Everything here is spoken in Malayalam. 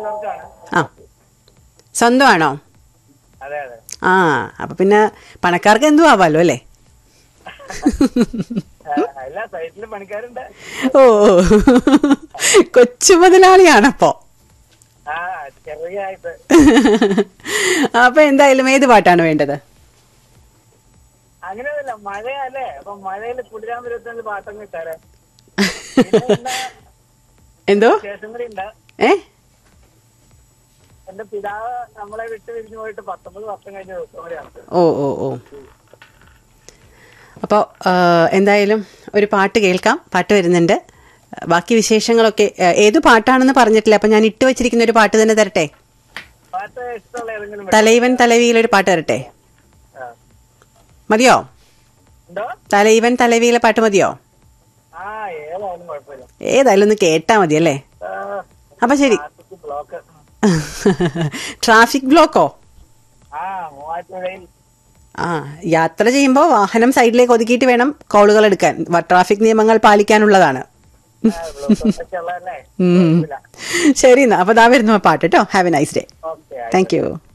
ഉള്ളവർക്കാണ് ആ സ്വന്തമാണോ അതെ അതെ ആ അപ്പൊ പിന്നെ പണക്കാർക്ക് എന്തും ആവാലോ അല്ലേ ആ, എല്ലാ സൈറ്റിലും പണിക്കാരുണ്ട് ഓ കൊച്ചു മുതലാളിയാണപ്പോ ആ ചെറിയായിട്ട് അപ്പൊ എന്തായാലും ഏത് പാട്ടാണ് വേണ്ടത് അങ്ങനെയല്ല മഴയല്ലേ അപ്പൊ മഴയിൽ കുളിരാൻ വരുത്തുന്ന പാട്ടൊന്നും ഇട്ടാലേ പിന്നെ എന്തോ ശേഷം കൂടി ഉണ്ട് ഏ എന്റെ പിതാവ് നമ്മളെ വിട്ട് പിരിഞ്ഞു പോയിട്ട് പത്തൊമ്പത് വർഷം കഴിഞ്ഞ ദിവസം കൂടിയാണ് ഓ ഓ ഓ അപ്പോൾ എന്തായാലും ഒരു പാട്ട് കേൾക്കാം പാട്ട് വരുന്നുണ്ട് ബാക്കി വിശേഷങ്ങളൊക്കെ ആ, ഏത് പാട്ടാണെന്ന് പറഞ്ഞിട്ടില്ല അപ്പം ഞാൻ ഇട്ട് വെച്ചിരിക്കുന്ന ഒരു പാട്ട് തന്നെ തരട്ടെ പാട്ട് ഇഷ്ടമുള്ള ഏതെങ്കിലും തലൈവൻ തലവിയിലൊരു പാട്ട് തരട്ടെ ആ. മതിയോ എന്തോ തലൈവൻ തലവിയിലെ പാട്ട് മതിയോ ആ ഏതായാലും കുഴപ്പമില്ല ഏതായാലും ഒന്ന് കേട്ടാ മതി അല്ലേ ആ, അപ്പം ശരി ട്രാഫിക് ബ്ലോക്ക് ട്രാഫിക് ബ്ലോക്കോ ആ മൂവാറ്റുപുഴയിൽ ആ യാത്ര ചെയ്യുമ്പോൾ വാഹനം സൈഡിലേക്ക് ഒതുക്കിയിട്ട് വേണം കോളുകൾ എടുക്കാൻ വ- ട്രാഫിക് നിയമങ്ങൾ പാലിക്കാനുള്ളതാണ് ആ, ബ്ലോക്ക് ഒക്കെ ഉള്ളതല്ലേ ഉം. കുഴപ്പമില്ല. ശരി എന്നാ അപ്പൊ ദാ വരുന്നു ആ പാട്ട് കേട്ടോ have a nice day okay thank U